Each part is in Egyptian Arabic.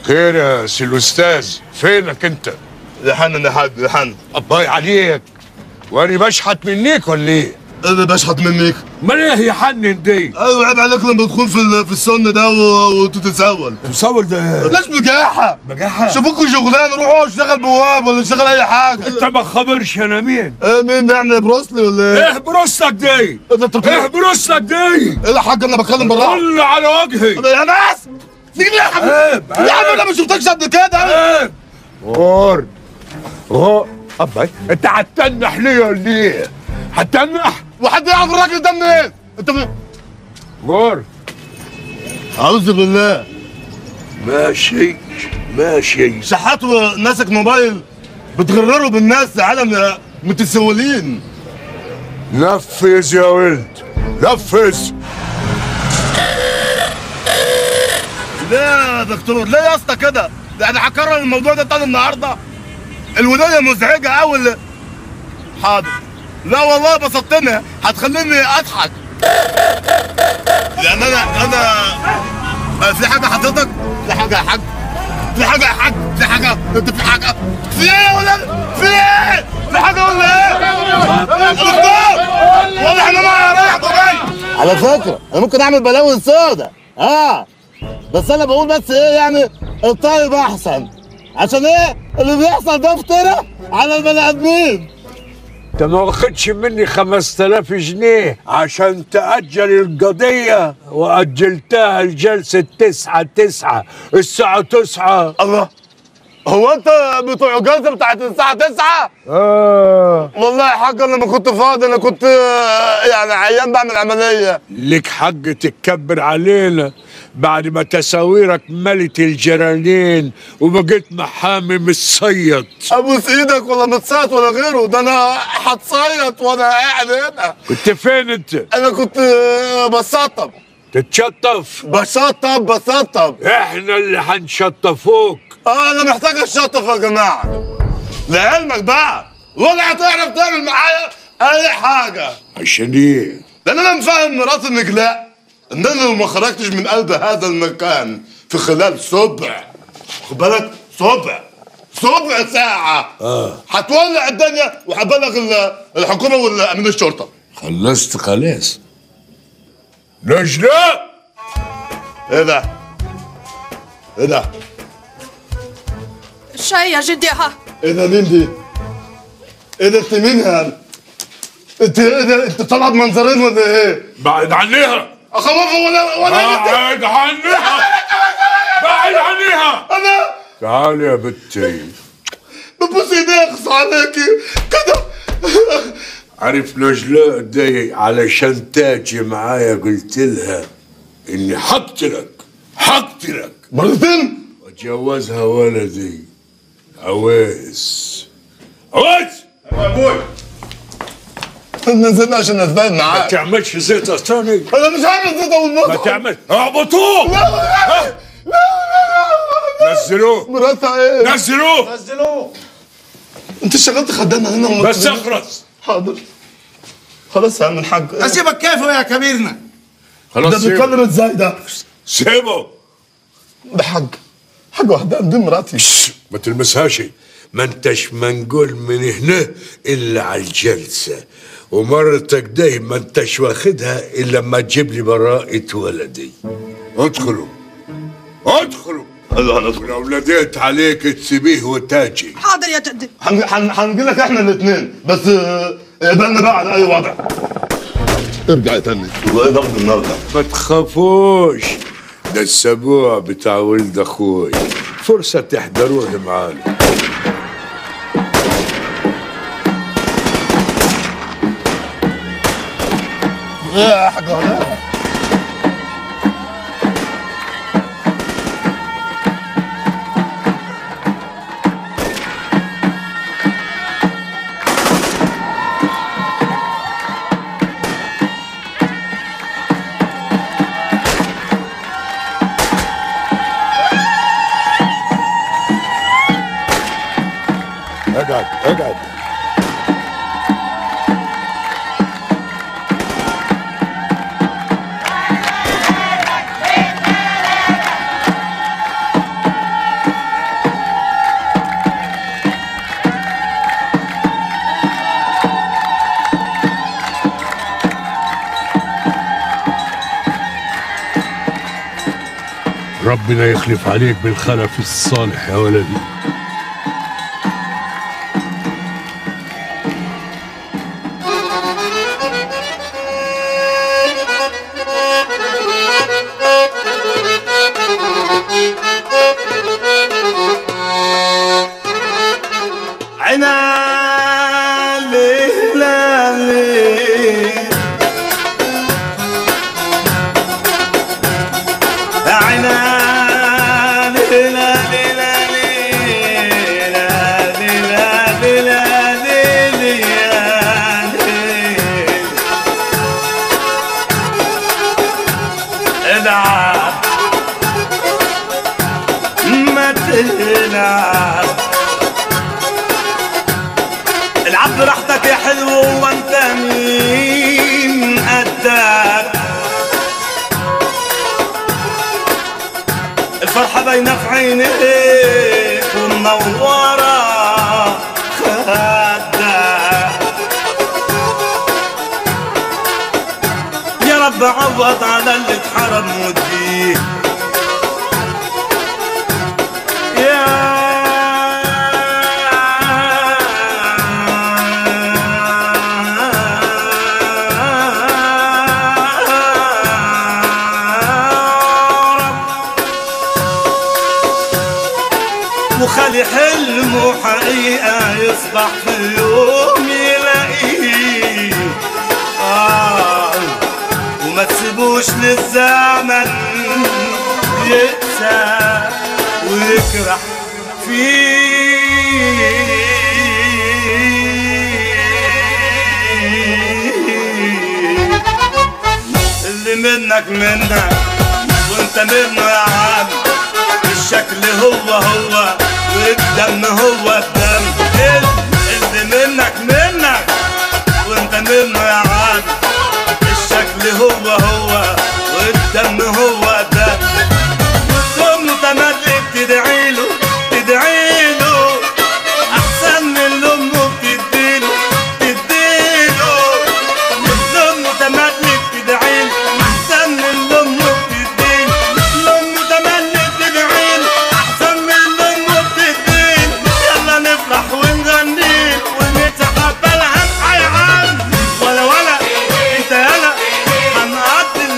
خير يا سي الاستاذ فينك انت لحن يا حاج لحن الله عليك وانا بشحت منيك ولا ايه انا بشحت منك ما ايه يا حنن دي ايوه عيب عليك لما تكون في ال- في السن ده و- وتتسول مصور ده ليش بجاحة بجاحة شوفوكوا شغلانه روحوا اشتغل بواب ولا اشتغل اي حاجه انت ما خبرش انا مين ايه مين يعني بروسلي ولا ايه؟ ايه بروستك دي ايه ده انت ايه ايه بروستك دي يا حاج انا بتكلم بالراحه طل على وجهي يا ناس سيبني يا حبيبي عيب يا عم انا ما شفتكش قبل كده عيب غور غور ابا انت هتتنح ليه ولا ايه هتتنح وحد يعرف الراجل ده منين؟ انت من... غور اعوذ بالله ماشي ماشي شحات ماسك موبايل بتغرروا بالناس عالم متسولين نفذ يا ولد نفذ ليه يا دكتور ليه يا اسطى كده؟ ده انا هكرر الموضوع ده تاني النهارده الولايه مزعجه قوي حاضر لا والله بسطتني هتخليني اضحك لان انا انا آه، في حاجه حضرتك في حاجه يا حاج في حاجه يا حاج في حاجه انت في حاجه في ايه يا ولاد في ايه في حاجه ولا ايه يا دكتور واضح ان انا رايح دبي على فكرة أنا ممكن أعمل بلاوي سودا آه بس أنا بقول بس إيه يعني الطيب أحسن عشان إيه اللي بيحصل ده افترى على البني آدمين انت ما واخدش مني 5000 جنيه عشان تأجل القضية وأجلتها لجلسة تسعة تسعة الساعة تسعة الله هو انت بتوع الجلسه بتاعت الساعه 9 آه والله يا حاج انا ما كنت فاضي انا كنت آه، يعني عيان بعمل عمليه لك حق تتكبر علينا بعد ما تساويرك ملت الجرانين وبقيت محامي متصيد ابوس ايدك ولا متصيط ولا غيره ده انا هتصيط وانا قاعد هنا كنت فين انت؟ انا كنت آه، بسطب تتشطف بسطب بسطب احنا اللي هنشطفوك اه انا محتاج الشطف يا جماعه لعلمك بقى ولا هتعرف تعمل معايا اي حاجه عشان ايه؟ لان انا مفهم مرات انك لا ان انا لو ما خرجتش من قلب هذا المكان في خلال سبع خد بالك سبع سبع ساعة اه هتولع الدنيا وهبلغ ال- الحكومة والأمين الشرطة خلصت خلاص نجلة ايه ده؟ ايه ده؟ الشاي يا جدي ها ايه ده مين دي؟ ايه ده انت مين هان؟ انت ايه ده؟ انت طالعة بمنظرين ولا ايه؟ بعد عنيها اخوفها ولا ولا انت بعد عنيها بعد عنيها انا تعالي يا بنتي ببوس ايديك اخص عليكي كده عارف نجلاء دي علشان تاجي معايا قلت لها اني حقتلك حقتلك مرتين واتجوزها ولدي عويس عويس ابوي نزلنا عشان نتباين ما معاك تعملش زيت ثاني انا مش عارف ازاي اول ما مره تعمل اعبطوه لا لا لا نزلوه مراتها ايه؟ نزلوه انت اشتغلت خدامه هنا وما بس تقولي- اخرس حاضر خلاص يا عم الحاج اسيبك كيفه يا كبيرنا ده خلاص سيبه بيتكلم ازاي ده؟ سيبه ده حاج حاج وحدان دي مراتي شش، ما تلمسهاش ما انتش منقول من هنا الا على الجلسه ومرتك داي ما انتش واخدها الا لما تجيب لي براءة ولدي ادخلوا ادخلوا الله ندخل لو نديت عليك تسيبيه وتاجي حاضر يا جدي هنجي لك احنا الاثنين بس آه، اقبلنا بقى على اي وضع ارجع تاني والله ضغط النهارده ما تخافوش ده السبوع بتاع ولد اخوي فرصة تحضروه معانا يا حاج وحدان اقعد اقعد ربنا يخلف عليك بالخلف الصالح يا ولدي عنا ليلة عنا ليلة ليلة ليلة ليلة ليلة ليلة العب ما تلعب العب براحتك يا حلو وانت مين قدك الفرحة باينة في عينيك ومنورة خدك يا رب عوض على اللي اتحرم وديه وخلي حلمه حقيقة يصبح في يوم يلاقيه آه وما تسيبوش للزمن يقسى ويكره فيه اللي منك منك وانت منه يا عم الشكل هو هو والدم هو الدم اللي منك منك وانت منه يا عم الشكل هو هو والدم هو الدم ثم تملك تدعي له تدعي له احسن من اللي امه بتديله تديله ثم تملك تدعي له احسن من اللي امه بتديله لامه تملك تدعي له احسن من اللي امه بتديله يلا نفرح ونغني ونتقبل عن حي عام ولا ولا انت يلا هنقضي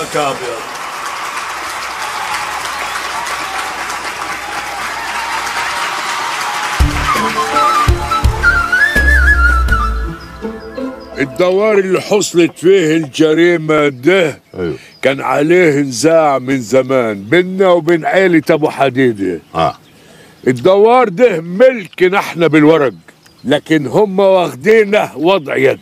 نهارك ابيض الدوار اللي حصلت فيه الجريمة ده ايوه كان عليه نزاع من زمان بينا وبين عيلة أبو حديدة اه الدوار ده ملكنا احنا بالورق لكن هم واخدينه وضع يد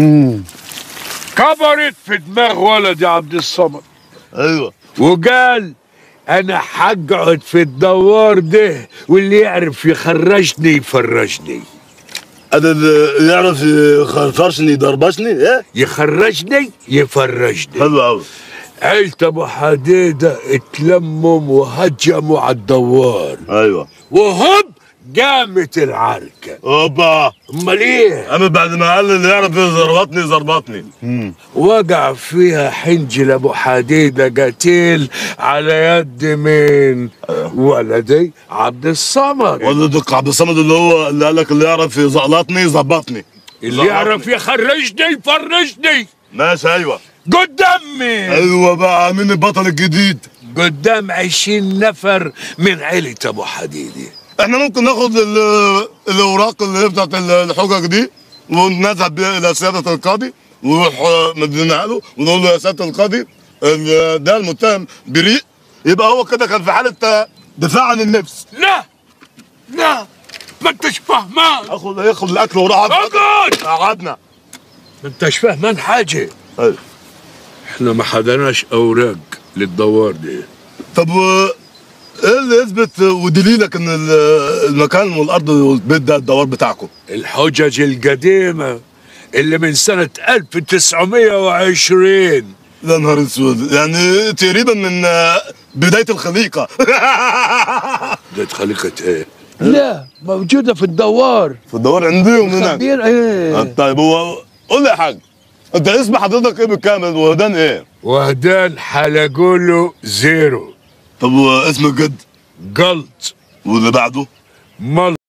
كبرت في دماغ ولدي عبد الصمد ايوه وقال انا حقعد في الدوار ده واللي يعرف يخرجني يفرجني هذا اللي يعرف يخرفشني يضربشني ايه يخرجني يفرجني حلو قوي عيلة ابو حديدة اتلموا وهجموا على الدوار ايوه وهوب قامت العركة اوبا امال ايه اما بعد ما قال اللي يعرف يضربطني ضربطني وقع فيها حنجل ابو حديدة قتيل على يد مين ولدي عبد الصمد ولا دق عبد الصمد اللي هو اللي قال لك اللي يعرف يزقلطني ظبطني اللي يعرف يخرجني يفرجني ماشي ايوه قدامي ايوه بقى مين البطل الجديد قدام عشرين نفر من عيلة ابو حديدة احنا ممكن ناخد ال- الاوراق اللي هي بتاعت ال- الحجج دي ونذهب بيها الى سياده القاضي ونروح آه، مدينها له ونقول له يا سياده القاضي ال- ده المتهم بريء يبقى هو كده كان في حاله آه، دفاع عن النفس لا لا ما انتش فهمان اخد ياخد الاكل وراح اقعد قعدنا ما انتش فهمان حاجة أيوة. احنا ما حدناش اوراق للدوار دي طب و ايه اللي يثبت ودليلك ان ال- المكان والارض والبيت ده الدوار بتاعكم الحجج القديمة اللي من سنة 1920 يا نهار اسود يعني تقريبا من آه، بدايه الخليقه ده خليقة ايه؟ لا موجودة في الدوار في الدوار عندهم هناك خبير ايه آه، طيب هو قول لي يا حاج انت اسم حضرتك ايه بالكامل وهدان ايه؟ وهدان حلقوله زيرو طب واسم الجد قلط واللي بعده؟ مل